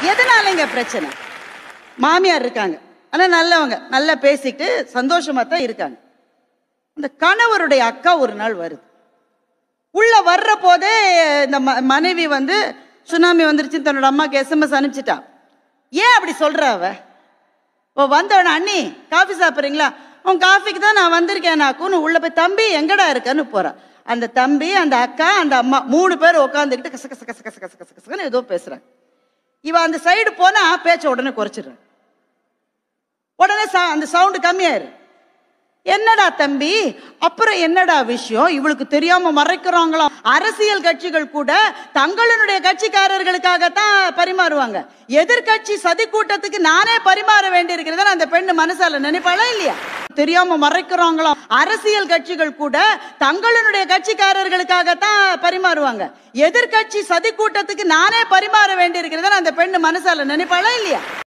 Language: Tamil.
எதனாலங்க பிரச்சனை மாமியார் இருக்காங்க ஆனா நல்லவங்க நல்லா பேசிக்கிட்டு சந்தோஷமா தான் இருக்காங்க இந்த கணவருடைய அக்கா ஒரு நாள் வருது உள்ள வர்ற போதே இந்த ம- மனைவி வந்து சுனாமி வந்துருச்சுன்னு தன்னோட அம்மாக்கு எஸ்எம்எஸ் அனுப்பிச்சிட்டா ஏன் அப்படி சொல்ற அவ ஓ வந்தவன அண்ணி காஃபி சாப்பிட்றீங்களா உன் காஃபிக்கு தான் நான் வந்திருக்கேன் நாக்குன்னு உள்ள போய் தம்பி எங்கடா இருக்கன்னு போறா அந்த தம்பி அந்த அக்கா அந்த அம்மா மூணு பேர் உட்காந்துக்கிட்டு கச கச கச கச கச கச கசன்னு ஏதோ பேசுறாங்க இவ அந்த சைடு போனா பேச்ச உடனே குறைச்சிடுறேன் உடனே ச- அந்த சவுண்டு கம்மியாயிரு என்னடா தம்பி அப்புறம் என்னடா விஷயம் இவளுக்கு தெரியாம மறைக்கிறாங்களாம் அரசியல் கட்சிகள் கூட தங்களுடைய கட்சிக்காரர்களுக்காகத்தான் பரிமாறுவாங்க எதிர்க்கட்சி சதி கூட்டத்துக்கு நானே பரிமாற வேண்டியிருக்கிறத அந்த பெண்ணு மனசால நினைப்பாளா இல்லையா தெரியாம மறைக்கிறாங்களாம் அரசியல் கட்சிகள் கூட தங்களுடைய கட்சிக்காரர்களுக்காகத்தான் பரிமாறுவாங்க எதிர்க்கட்சி சதி கூட்டத்துக்கு நானே பரிமாற வேண்டியிருக்கிறத அந்த பெண்ணு மனசால நினைப்பாளா இல்லையா